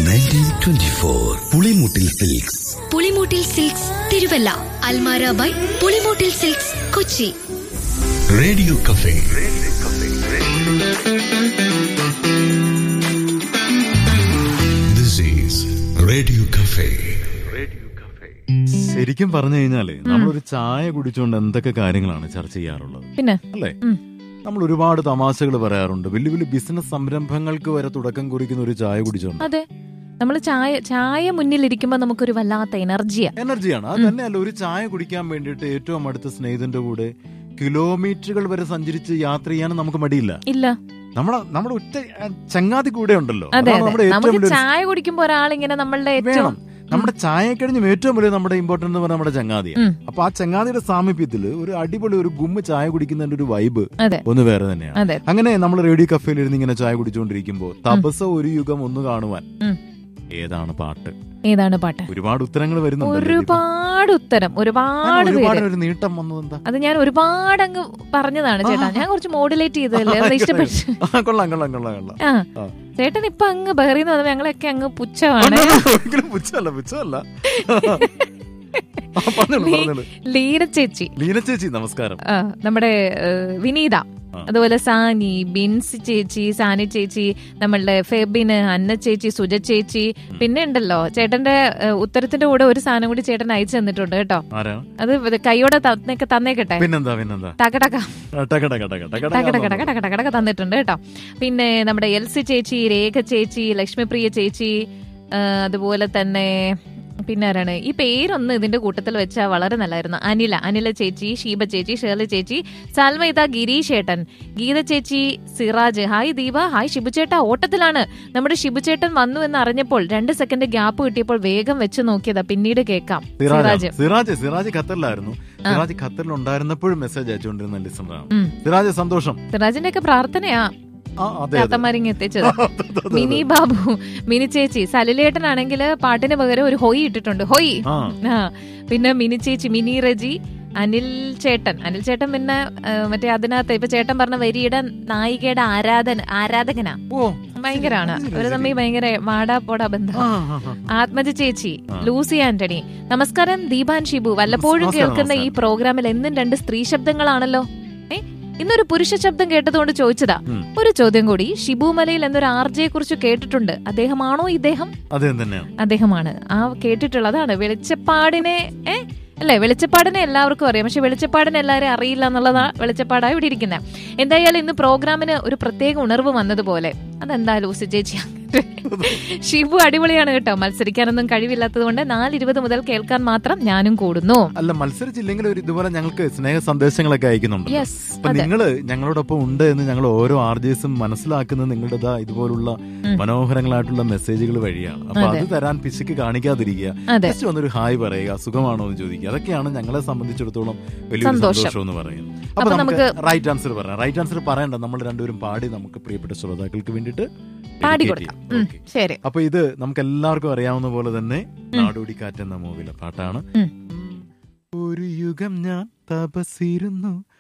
Nineteen twenty four Pulimoottil silks Pulimoottil silks Thiruvalla അൽമാര by Pulimoottil silks Kochi radio cafe this is radio cafe ശരിക്കും പറഞ്ഞു കഴിഞ്ഞാല് നമ്മളൊരു ചായ കുടിച്ചുകൊണ്ട് എന്തൊക്കെ കാര്യങ്ങളാണ് ചർച്ച ചെയ്യാറുള്ളത് പിന്നെ അല്ലേ ഉം. നമ്മൾ ഒരുപാട് തമാശകൾ പറയാറുണ്ട് വലിയ വലിയ ബിസിനസ് സംരംഭങ്ങൾക്ക് വരെ തുടക്കം കുറിക്കുന്ന ഒരു ചായ കുടിച്ചുകൊണ്ട് അതെ നമ്മൾ ചായ ചായ മുന്നിലിരിക്കുമ്പോ നമുക്കൊരു വല്ലാത്ത എനർജിയാ എനർജിയാണ് അത് തന്നെയല്ല ഒരു ചായ കുടിക്കാൻ വേണ്ടിയിട്ട് ഏറ്റവും അടുത്ത സ്നേഹിതന്റെ കൂടെ കിലോമീറ്ററുകൾ വരെ സഞ്ചരിച്ച് യാത്ര ചെയ്യാനും നമുക്ക് മടിയില്ല ഇല്ല നമ്മുടെ നമ്മുടെ ഒറ്റ ആ, ചങ്ങാതി കൂടെ ഉണ്ടല്ലോ അതെ അതാണ് നമ്മുടെ അതെ ഏറ്റവും നമുക്ക് വലിയൊരു ചായ കുടിക്കുമ്പോ ഒരാളിങ്ങനെ നമ്മളുടെ ഏറ്റവും വേണം നമ്മുടെ ചായ കഴിഞ്ഞും ഏറ്റവും വലിയ നമ്മുടെ ഇമ്പോർട്ടന്റ് എന്ന് പറഞ്ഞാൽ നമ്മുടെ ചങ്ങാതിയാണ് ഉം. അപ്പൊ ആ ചങ്ങാതിയുടെ സാമീപ്യത്തിൽ ഒരു അടിപൊളി ഒരു ഗുമ്മ ചായ കുടിക്കുന്നതിന്റെ ഒരു വൈബ് അതെ ഒന്ന് വേറെ തന്നെയാണ് അതെ അങ്ങനെ നമ്മൾ റേഡിയോ കഫേയിൽ ഇരുന്ന് ഇങ്ങനെ ചായ കുടിച്ചുകൊണ്ടിരിക്കുമ്പോൾ തപസ ഒരു യുഗം ഒന്ന് കാണുവാൻ ഉം. ഏതാണ് പാട്ട് ഏതാണ് പാട്ട് ഒരുപാട് ഉത്തരങ്ങൾ വരുന്നുണ്ട് ഒരുപാട് ഉത്തരം ഒരുപാട് ഒരുപാട് പേര് ഒരു നീട്ടം വന്നത് എന്താ അത് ഞാൻ ഒരുപാട് അങ്ങ് പറഞ്ഞതാണ് ചേട്ടാ ഞാൻ കുറച്ച് മോഡുലേറ്റ് ചെയ്തതല്ലേ അത് ഇഷ്ടപ്പെട്ടു ആ, കൊള്ളാം കൊള്ളാം കൊള്ളാം കൊള്ളാം ആ ആ. ചേട്ടൻ ഇപ്പൊ അങ്ങ് ബഹറിന്ന് വന്നപ്പോ ഞങ്ങളൊക്കെ അങ്ങ് പുച്ഛമാണ് ഒരിക്കലും പുച്ഛല്ല പുച്ഛല്ല ആ, പറഞ്ഞോളൂ പറഞ്ഞോളൂ ലീന ചേച്ചി ലീന ചേച്ചി നമസ്കാരം ആ, നമ്മുടെ ഏഹ്, വിനീത ആ. അതുപോലെ സാനി ബിൻസി ചേച്ചി സാനി ചേച്ചി നമ്മളുടെ ഫെബിന് അന്ന ചേച്ചി സുജ ചേച്ചി പിന്നെ ഉണ്ടല്ലോ ചേട്ടന്റെ ഏഹ്, ഉത്തരത്തിന്റെ കൂടെ ഒരു സാധനം കൂടി ചേട്ടൻ അയച്ചു തന്നിട്ടുണ്ട് കേട്ടോ ആരാണ് അത് ഇത് കൈയോടെ തന്നേക്ക് തന്നേക്കട്ടെ പിന്നെന്താ പിന്നെന്താ ടക ടക ടക ടക ടക ടക ടക ടക ടക ടക ടക ടക ടക തന്നിട്ടുണ്ട് കേട്ടോ പിന്നെ നമ്മുടെ എൽസി ചേച്ചി രേഖ ചേച്ചി ലക്ഷ്മിപ്രിയ ചേച്ചി ആ, അതുപോലെ തന്നെ പിന്നെ ആരാണ് ഈ പേരൊന്ന് ഇതിന്റെ കൂട്ടത്തിൽ വെച്ചാൽ വളരെ നല്ലായിരുന്നു അനില അനില ചേച്ചി ഷീബ ചേച്ചി ഷേർലി ചേച്ചി സൽമൈത ഗിരീഷ് ഏട്ടൻ ഗീത ചേച്ചി സിറാജ് ഹായ് ദീപ ഹായ് ഷിബുചേട്ട ഓട്ടത്തിലാണ് നമ്മുടെ ഷിബുചേട്ടൻ വന്നു എന്ന് അറിഞ്ഞപ്പോൾ രണ്ട് സെക്കൻഡ് ഗ്യാപ്പ് കിട്ടിയപ്പോൾ വേഗം വെച്ച് നോക്കിയതാ പിന്നീട് കേൾക്കാം സിറാജ് സിറാജ് സിറാജ് സിറാജ് ഖത്തറിലായിരുന്നു സിറാജ് ഖത്തറിൽ ഉണ്ടായിരുന്നപ്പോഴും മെസ്സേജ് അയച്ചുകൊണ്ടിരുന്ന ലിസണറാണ് ഉം. സിറാജ് സന്തോഷം സിറാജിന്റെ ഒക്കെ പ്രാർത്ഥനയാ ആ അതെ അതെ താത്തമാരിങ് എത്തിച്ചത് അതെ, അതെ, അതെ. മിനി ബാബു മിനി ചേച്ചി സലിലേട്ടനാണെങ്കിൽ പാട്ടിന് പകരം ഒരു ഹൊയ് ഇട്ടിട്ടുണ്ട് ഹൊയ് ആ ആ പിന്നെ മിനി ചേച്ചി മിനി റജി അനിൽ ചേട്ടൻ അനിൽ ചേട്ടൻ പിന്നെ ആ, മറ്റേ അതിനകത്ത് ഇപ്പൊ ചേട്ടൻ പറഞ്ഞ വരിയുടെ നായികയുടെ ആരാധന ആരാധകനാ ഓ ഭയങ്കരാണ് ശരി, ഒരു ശരി. തമ്മിൽ ഭയങ്കര വാടാ പോടാ ബന്ധം ആ, ആ, ആ. ആത്മജ ചേച്ചി ആ. ലൂസി ആന്റണി നമസ്കാരം ദീപാൻ ഷിബു വല്ലപ്പോഴും നമസ്കാരം, കേൾക്കുന്ന ഈ നമസ്കാരം. പ്രോഗ്രാമിൽ എന്നും രണ്ട് സ്ത്രീ ശബ്ദങ്ങളാണല്ലോ ഏ ഇന്നൊരു പുരുഷ ശബ്ദം കേട്ടതുകൊണ്ട് ചോദിച്ചതാ ഉം. ഒരു ചോദ്യം കൂടി ഷിബു മലയിൽ എന്നൊരു ആർജയെ കുറിച്ച് കേട്ടിട്ടുണ്ട് അദ്ദേഹമാണോ ഇദ്ദേഹം അതെ തന്നെയാണ് അദ്ദേഹമാണ് ആ കേട്ടിട്ടുള്ളതാണ് വെളിച്ചപ്പാടിനെ ഏ അല്ലേ വെളിച്ചപ്പാടിനെ എല്ലാവർക്കും അറിയാം പക്ഷെ വെളിച്ചപ്പാടിനെ എല്ലാവരും അറിയില്ല എന്നുള്ളതാ വെളിച്ചപ്പാടായി ഇവിടെ ഇരിക്കുന്നത് എന്തായാലും ഇന്ന് പ്രോഗ്രാമിന് ഒരു പ്രത്യേക ഉണർവ് വന്നതുപോലെ അതെന്താ ലൂസി ചേച്ചി ഷിബു അടിപൊളിയാണ് കേട്ടോ മത്സരിക്കാനൊന്നും കഴിവില്ലാത്തത് കൊണ്ട് നാലിരുപത് മുതൽ കേൾക്കാൻ മാത്രം ഞാനും കൂടുന്നു അല്ല മത്സരിച്ചില്ലെങ്കിൽ ഒരു ഇതുപോലെ ഞങ്ങൾക്ക് സ്നേഹ സന്ദേശങ്ങളൊക്കെ അയക്കുന്നുണ്ട് യെസ് അപ്പൊ അതെ നിങ്ങള് ഞങ്ങളോടൊപ്പം ഉണ്ട് എന്ന് ഞങ്ങൾ ഓരോ ആർജേസും മനസ്സിലാക്കുന്നത് നിങ്ങളുടേതാ ഇതുപോലുള്ള ഉം. മനോഹരങ്ങളായിട്ടുള്ള മെസ്സേജുകൾ വഴിയാണ് അപ്പൊ അതെ. അത് തരാൻ പിശുക്ക് കാണിക്കാതിരിക്കുക അതെ ജസ്റ്റ് വന്നൊരു ഹായ് പറയുക സുഖമാണോ എന്ന് ചോദിക്കുക അതൊക്കെയാണ് ഞങ്ങളെ സംബന്ധിച്ചിടത്തോളം വലിയൊരു സന്തോഷം. സന്തോഷം എന്ന് പറയുന്നത് അപ്പൊ അപ്പൊ നമുക്ക് നമുക്ക് റൈറ്റ് ആൻസർ പറയാം റൈറ്റ് ആൻസർ പറയണ്ട നമ്മൾ രണ്ടുപേരും പാടി നമുക്ക് പ്രിയപ്പെട്ട ശ്രോതാക്കൾക്ക് വേണ്ടിയിട്ട് പാടി dedicate കൊടുക്കാം ചെയ്യാം. ഉം, Okay. ശരി അപ്പൊ ഇത് നമുക്ക് എല്ലാവർക്കും അറിയാവുന്ന പോലെ തന്നെ നാടോടിക്കാറ്റ് എന്ന മൂവിലെ പാട്ടാണ് ഉം. ഒരു യുഗം ഞാൻ തപസിരുന്നു